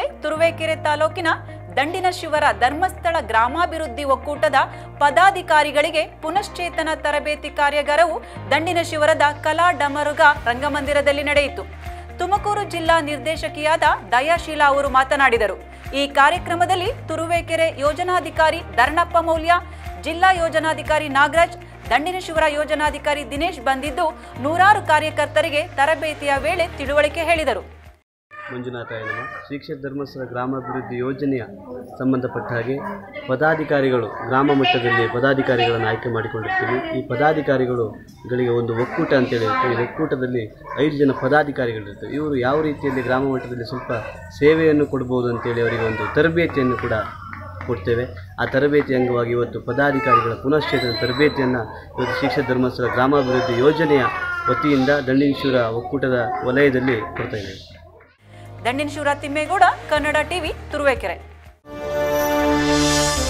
ತುರುವೇಕೆರೆ ತಾಲೂಕಿನ ದಂಡಿನ ಶಿವರ ಧರ್ಮಸ್ಥಳ ಗ್ರಾಮಾಭಿವೃದ್ಧಿ ಒಕ್ಕೂಟದ ಪದಾಧಿಕಾರಿಗಳಿಗೆ ಪುನಶ್ಚೇತನ ತರಬೇತಿ ಕಾರ್ಯಾಗಾರವು ದಂಡಿನ ಶಿವರದ ಕಲಾ ಡಮರುಗ ರಂಗಮಂದಿರದಲ್ಲಿ ನಡೆಯಿತು ತುಮಕೂರು ಜಿಲ್ಲಾ ನಿರ್ದೇಶಕಿಯಾದ ದಯಾಶೀಲಾ ಅವರು ಮಾತನಾಡಿದರು ಈ ಕಾರ್ಯಕ್ರಮದಲ್ಲಿ ತುರುವೇಕೆರೆ ಯೋಜನಾಧಿಕಾರಿ ಧರಣಪ್ಪ ಮೌಲ್ಯ ಜಿಲ್ಲಾ ಯೋಜನಾಧಿಕಾರಿ ನಾಗರಾಜ್ ದಂಡಿನ ಶಿವರ ಯೋಜನಾಧಿಕಾರಿ ದಿನೇಶ್ ಬಂದಿದ್ದು ನೂರಾರು ಕಾರ್ಯಕರ್ತರಿಗೆ ತರಬೇತಿಯ ವೇಳೆ ತಿಳುವಳಿಕೆ ಹೇಳಿದರು ಮಂಜುನಾಥ ನಮ ಶ್ರೀ ಕ್ಷೇತ್ರ ಧರ್ಮಸ್ಥಳ ಗ್ರಾಮಾಭಿವೃದ್ಧಿ ಯೋಜನೆಯ ಸಂಬಂಧಪಟ್ಟ ಹಾಗೆ ಪದಾಧಿಕಾರಿಗಳು ಗ್ರಾಮ ಮಟ್ಟದಲ್ಲಿ ಪದಾಧಿಕಾರಿಗಳನ್ನು ಆಯ್ಕೆ ಮಾಡಿಕೊಂಡಿರ್ತೀವಿ ಈ ಪದಾಧಿಕಾರಿಗಳುಗಳಿಗೆ ಒಂದು ಒಕ್ಕೂಟ ಅಂತೇಳಿ ಇರುತ್ತೆ ಈ ಒಕ್ಕೂಟದಲ್ಲಿ ಐದು ಜನ ಪದಾಧಿಕಾರಿಗಳಿರ್ತವೆ ಇವರು ಯಾವ ರೀತಿಯಲ್ಲಿ ಗ್ರಾಮ ಮಟ್ಟದಲ್ಲಿ ಸ್ವಲ್ಪ ಸೇವೆಯನ್ನು ಕೊಡ್ಬೋದು ಅಂತೇಳಿ ಅವರಿಗೆ ಒಂದು ತರಬೇತಿಯನ್ನು ಕೂಡ ಕೊಡ್ತೇವೆ ಆ ತರಬೇತಿ ಅಂಗವಾಗಿ ಇವತ್ತು ಪದಾಧಿಕಾರಿಗಳ ಪುನಶ್ಚೇತನ ತರಬೇತಿಯನ್ನು ಇವತ್ತು ಶ್ರೀ ಕ್ಷೇತ್ರ ಧರ್ಮಸ್ಥಳ ಗ್ರಾಮಾಭಿವೃದ್ಧಿ ಯೋಜನೆಯ ವತಿಯಿಂದ ದಂಡಿನಶೂರ ಒಕ್ಕೂಟದ ವಲಯದಲ್ಲಿ ಕೊಡ್ತಾ ಇದ್ದೇವೆ ದಂಡಿನ ಶಿವರ ತಿಮ್ಮೇಗೌಡ ಕನ್ನಡ ಟಿವಿ ತುರುವೇಕೆರೆ